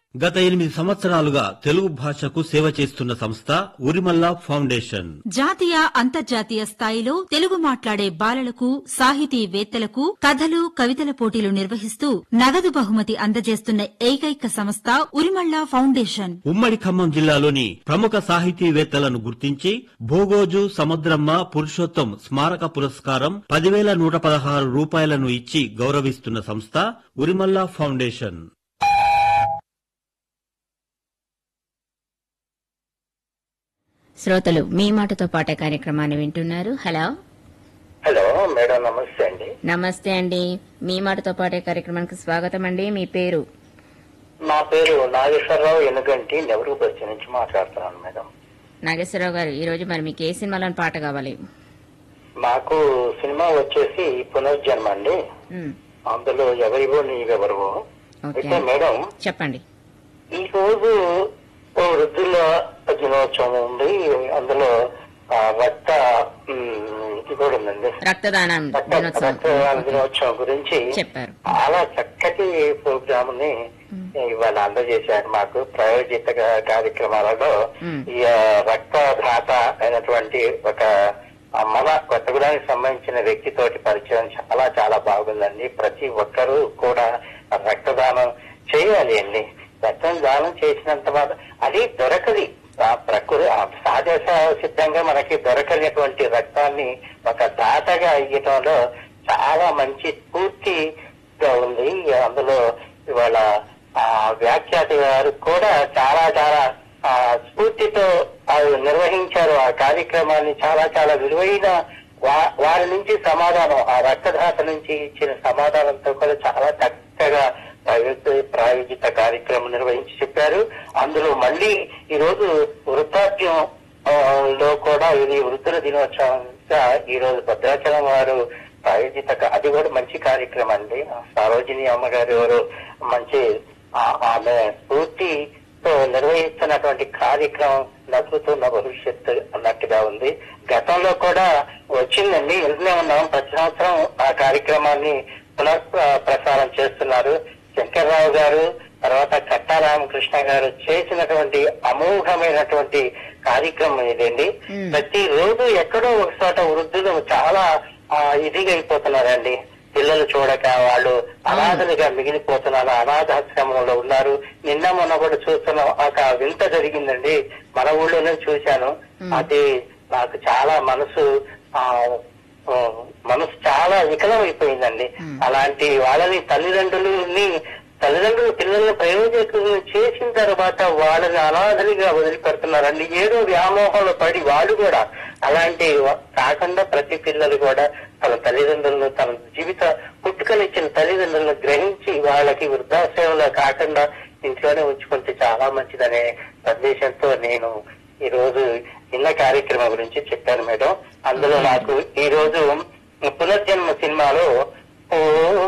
గత ఎనిమిది సంవత్సరాలుగా తెలుగు భాషకు సేవ చేస్తున్న సంస్థ ఉరిమల్ల ఫౌండేషన్ జాతీయ అంతర్జాతీయ స్థాయిలో తెలుగు మాట్లాడే బాలలకు సాహితీవేత్తలకు కథలు కవితల పోటీలు నిర్వహిస్తూ నగదు బహుమతి అందజేస్తున్న ఏకైక సంస్థ ఉరిమళ్ళ ఫౌండేషన్ ఉమ్మడి ఖమ్మం జిల్లాలోని ప్రముఖ సాహితీవేత్తలను గుర్తించి భోగోజు సముద్రమ్మ పురుషోత్తం స్మారక పురస్కారం పదివేల నూట పదహారు రూపాయలను ఇచ్చి గౌరవిస్తున్న సంస్థ ఉరిమల్ల ఫౌండేషన్ శ్రోతలు మీ మాటతో పాటే కార్యక్రమాన్ని వింటున్నారు హలో హలో మేడం నమస్తే అండి నమస్తే అండి మీ మాటతో పాటే కార్యక్రమానికి స్వాగతం అండి మీ పేరు నా పేరు నాగేశ్వరరావు ఎనుగంటి నెవరు బస్సు నుంచి మాట్లాడుతున్నాను మేడం నాగేశ్వరరావు గారు ఈ రోజు మరి మీకు ఏ సినిమాలోని పాట కావాలి నాకు సినిమా వచ్చేసి పునర్జన్మ అండి ఉమ్, అందులో ఎవరివో నీవెవరివో ఓకే అయితే మేడం చెప్పండి ఈ రోజు ఓ వృద్ధుల దినోత్సవం ఉంది అందులో ఆ, రక్త ఉమ్, ఇది కూడా ఉందండి రక్తదానం రక్త దినోత్సవం రక్తదాన దినోత్సవం గురించి చెప్పారు చాలా చక్కటి ప్రోగ్రామ్ ని ఇవాళ అందజేశారు మాకు ప్రాయోజిత గా- కార్యక్రమాలలో మ్మ్. ఈ ఆ, రక్తదాత అయినటువంటి ఒక ఆ, మన కొత్తగూడానికి సంబంధించిన వ్యక్తితోటి పరిచయం చాలా చాలా బాగుందండి ప్రతి ఒక్కరూ కూడా రక్తదానం చేయాలి అండి రక్తం దానం చేసినంత మాత్రం అది దొరకది ఆ ప్రకృతి ఆ సహజ సిద్ధంగా మనకి దొరకనటువంటి రక్తాన్ని ఒక దాతగా ఇవ్వటంలో చాలా మంచి స్ఫూర్తిగా ఉంది అందులో ఇవాళ ఆ వ్యాఖ్యాత గారు కూడా చాలా చాలా ఆ స్ఫూర్తితో వాళ్ళు నిర్వహించారు ఆ కార్యక్రమాన్ని చాలా చాలా విలువైన వా- వారి నుంచి సమాధానం ఆ రక్తదాత నుంచి ఇచ్చిన సమాధానంతో కూడా చాలా చక్కగా ప్రాయోజిత ప్రాయోజిత కార్యక్రమం నిర్వహించి చెప్పారు అందులో మళ్ళీ ఈ రోజు వృద్ధాప్యం ఆ, లో కూడా ఇది వృద్ధుల దినోత్సవంగా ఈ రోజు భద్రాచలం వారు ప్రాయోజిత కా- అది కూడా మంచి కార్యక్రమం అండి సరోజిని అమ్మగారు ఎవరు మంచి ఆ- ఆమె స్ఫూర్తితో నిర్వహిస్తున్నటువంటి కార్యక్రమం నవ్వుతున్న భవిష్యత్తు అన్నట్టుగా ఉంది గతంలో కూడా వచ్చిందండి వెళ్తూనే ఉన్నాం ప్రతి సంవత్సరం ఆ కార్యక్రమాన్ని పునః ప్రసారం చేస్తున్నారు శంకర్రావు గారు తర్వాత కట్టా రామకృష్ణ గారు చేసినటువంటి అమోఘమైనటువంటి కార్యక్రమం ఇదండి మ్మ్. ప్రతి రోజు ఎక్కడో ఒక చోట వృద్ధులు చాలా ఆ, ఇదిగా అయిపోతున్నారండి పిల్లలు చూడక వాళ్ళు అనాథలుగా మిగిలిపోతున్నారు అనాథాశ్రమంలో ఉన్నారు నిన్న మొన్న కూడా చూస్తున్నాం ఒక వింత జరిగిందండి మన ఊళ్ళోనే చూశాను అది నాకు చాలా మనసు ఆ ఆ, మనసు చాలా వికలం అయిపోయిందండి అలాంటి వాళ్ళని తల్లిదండ్రులని తల్లిదండ్రులు పిల్లల్ని ప్రయోజకులను చేసిన తర్వాత వాళ్ళని అనాథలుగా వదిలిపెడుతున్నారండి ఏదో వ్యామోహంలో పడి వాళ్ళు కూడా అలాంటి వ- కాకుండా ప్రతి పిల్లలు కూడా తన తల్లిదండ్రులను తన జీవిత పుట్టుకనిచ్చిన తల్లిదండ్రులను గ్రహించి వాళ్ళకి వృద్ధాశ్రయంలో కాకుండా ఇంట్లోనే ఉంచుకుంటే చాలా మంచిదనే సందేశంతో నేను ఈ రోజు చిన్న కార్యక్రమం గురించి చెప్పాను మేడం అందులో నాకు ఈ రోజు పునర్జన్మ సినిమాలో ఓ